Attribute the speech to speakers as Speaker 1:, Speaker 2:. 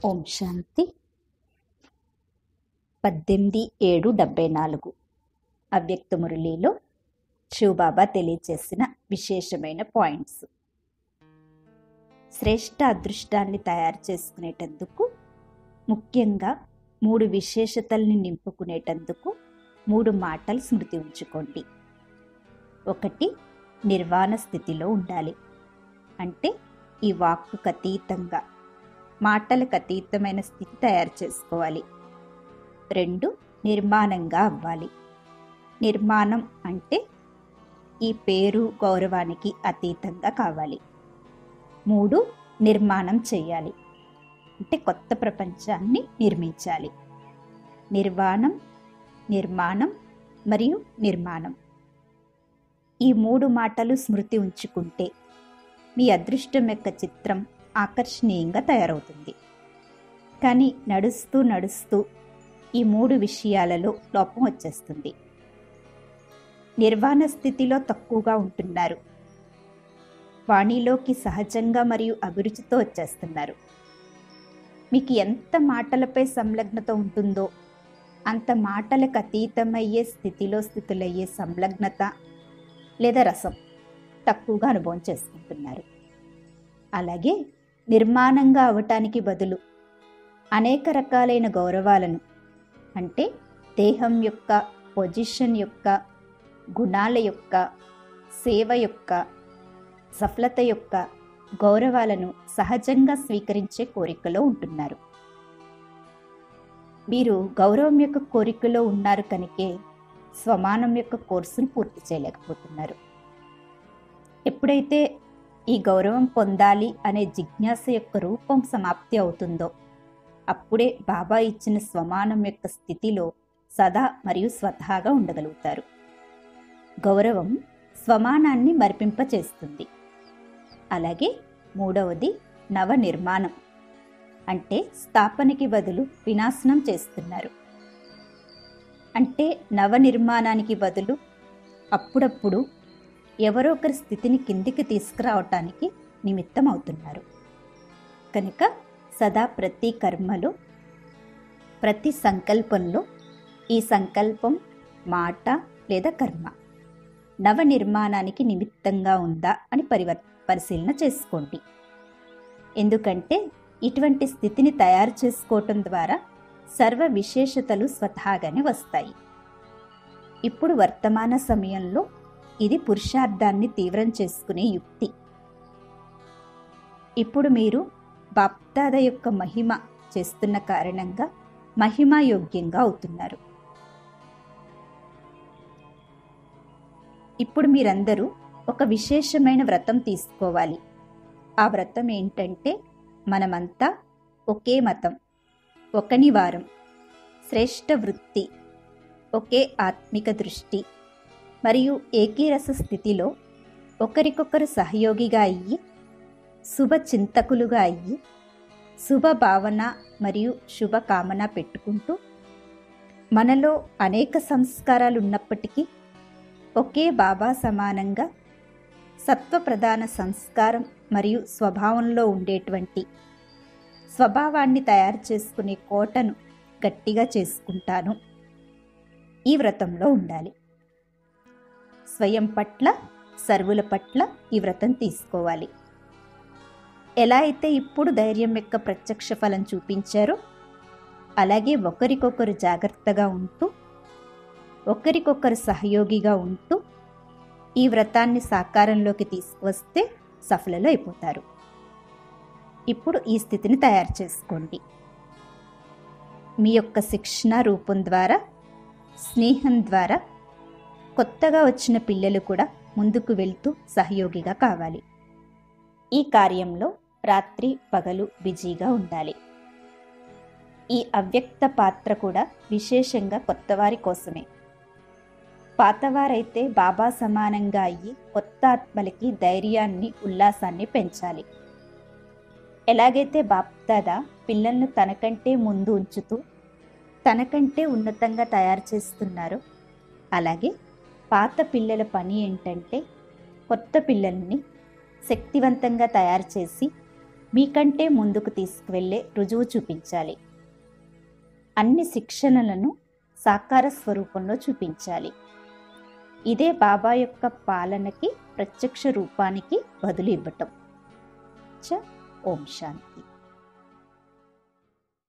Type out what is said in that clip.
Speaker 1: ఓం శాంతి పద్దెనిమిది ఏడు డెబ్బై నాలుగు అవ్యక్త మురళిలో శివబాబా తెలియచేసిన విశేషమైన పాయింట్స్ శ్రేష్ట అదృష్టాన్ని తయారు చేసుకునేటందుకు ముఖ్యంగా మూడు విశేషతల్ని నింపుకునేటందుకు మూడు మాటలు స్మృతి ఉంచుకోండి ఒకటి నిర్వాణ స్థితిలో ఉండాలి అంటే ఈ వాక్కుకు అతీతంగా మాటలకు అతీతమైన స్థితి తయారు చేసుకోవాలి రెండు నిర్మాణంగా అవ్వాలి నిర్మాణం అంటే ఈ పేరు గౌరవానికి అతీతంగా కావాలి మూడు నిర్మాణం చేయాలి అంటే కొత్త ప్రపంచాన్ని నిర్మించాలి నిర్వాణం నిర్మాణం మరియు నిర్మాణం ఈ మూడు మాటలు స్మృతి ఉంచుకుంటే మీ అదృష్టం యొక్క చిత్రం ఆకర్షణీయంగా తయారవుతుంది కానీ నడుస్తూ నడుస్తూ ఈ మూడు విషయాలలో లోపం వచ్చేస్తుంది నిర్వాణ స్థితిలో తక్కువగా ఉంటున్నారు వాణిలోకి సహజంగా మరియు అభిరుచితో వచ్చేస్తున్నారు మీకు ఎంత మాటలపై సంలగ్నత ఉంటుందో అంత మాటలకు అతీతమయ్యే స్థితిలో స్థితులయ్యే సంలగ్నత లేదా రసం తక్కువగా అనుభవం చేసుకుంటున్నారు అలాగే నిర్మాణంగా అవటానికి బదులు అనేక రకాలైన గౌరవాలను అంటే దేహం యొక్క పొజిషన్ యొక్క గుణాల యొక్క సేవ యొక్క సఫలత యొక్క గౌరవాలను సహజంగా స్వీకరించే కోరికలో ఉంటున్నారు మీరు గౌరవం యొక్క కోరికలో ఉన్నారు కనుకే స్వమానం యొక్క కోర్సును పూర్తి చేయలేకపోతున్నారు ఎప్పుడైతే ఈ గౌరవం పొందాలి అనే జిజ్ఞాస యొక్క రూపం సమాప్తి అవుతుందో అప్పుడే బాబా ఇచ్చిన స్వమానం యొక్క స్థితిలో సదా మరియు స్వతహాగా ఉండగలుగుతారు గౌరవం స్వమానాన్ని మరిపింపచేస్తుంది అలాగే మూడవది నవ నిర్మాణం అంటే స్థాపనకి బదులు వినాశనం చేస్తున్నారు అంటే నవ నిర్మాణానికి బదులు అప్పుడప్పుడు ఎవరో ఒకరి స్థితిని కిందికి తీసుకురావటానికి నిమిత్తం అవుతున్నారు కనుక సదా ప్రతి కర్మలో ప్రతి సంకల్పంలో ఈ సంకల్పం మాట లేదా కర్మ నవ నిర్మాణానికి నిమిత్తంగా ఉందా అని పరివర్ పరిశీలన చేసుకోండి ఎందుకంటే ఇటువంటి స్థితిని తయారు చేసుకోవటం ద్వారా సర్వ విశేషతలు స్వతహాగానే వస్తాయి ఇప్పుడు వర్తమాన సమయంలో ఇది పురుషార్థాన్ని తీవ్రం చేసుకునే యుక్తి ఇప్పుడు మీరు బాప్దాద యొక్క మహిమ చేస్తున్న కారణంగా మహిమాయోగ్యంగా అవుతున్నారు ఇప్పుడు మీరందరూ ఒక విశేషమైన వ్రతం తీసుకోవాలి ఆ వ్రతం ఏంటంటే మనమంతా ఒకే మతం ఒకని వారం శ్రేష్ఠ వృత్తి ఒకే ఆత్మిక దృష్టి మరియు ఏకీరస స్థితిలో ఒకరికొకరు సహయోగిగా అయ్యి శుభ చింతకులుగా అయ్యి శుభ భావన మరియు శుభ కామన పెట్టుకుంటూ మనలో అనేక సంస్కారాలు ఉన్నప్పటికీ ఒకే బాబా సమానంగా సత్వప్రధాన సంస్కారం మరియు స్వభావంలో ఉండేటువంటి స్వభావాన్ని తయారు చేసుకునే కోటను గట్టిగా చేసుకుంటాను ఈ వ్రతంలో ఉండాలి స్వయం పట్ల సర్వుల పట్ల ఈ వ్రతం తీసుకోవాలి ఎలా అయితే ఇప్పుడు ధైర్యం యొక్క ప్రత్యక్ష ఫలం చూపించారో అలాగే ఒకరికొకరు జాగ్రత్తగా ఉంటూ ఒకరికొకరు సహయోగిగా ఉంటూ ఈ వ్రతాన్ని సాకారంలోకి తీసుకువస్తే సఫలలో అయిపోతారు ఇప్పుడు ఈ స్థితిని తయారు చేసుకోండి మీ యొక్క శిక్షణ రూపం ద్వారా స్నేహం ద్వారా కొత్తగా వచ్చిన పిల్లలు కూడా ముందుకు వెళ్తూ సహయోగిగా కావాలి ఈ కార్యంలో రాత్రి పగలు బిజీగా ఉండాలి ఈ అవ్యక్త పాత్ర కూడా విశేషంగా కొత్తవారి కోసమే పాతవారైతే బాబా సమానంగా అయ్యి కొత్త ఆత్మలకి ధైర్యాన్ని ఉల్లాసాన్ని పెంచాలి ఎలాగైతే బాప్దాదా పిల్లలను తనకంటే ముందు ఉంచుతూ తనకంటే ఉన్నతంగా తయారు చేస్తున్నారో అలాగే పాత పిల్లల పని ఏంటంటే కొత్త పిల్లల్ని శక్తివంతంగా తయారు చేసి మీకంటే ముందుకు తీసుకువెళ్ళే రుజువు చూపించాలి అన్ని శిక్షణలను సాకార స్వరూపంలో చూపించాలి ఇదే బాబా యొక్క పాలనకి ప్రత్యక్ష రూపానికి బదులు ఇవ్వటం చ ఓం శాంతి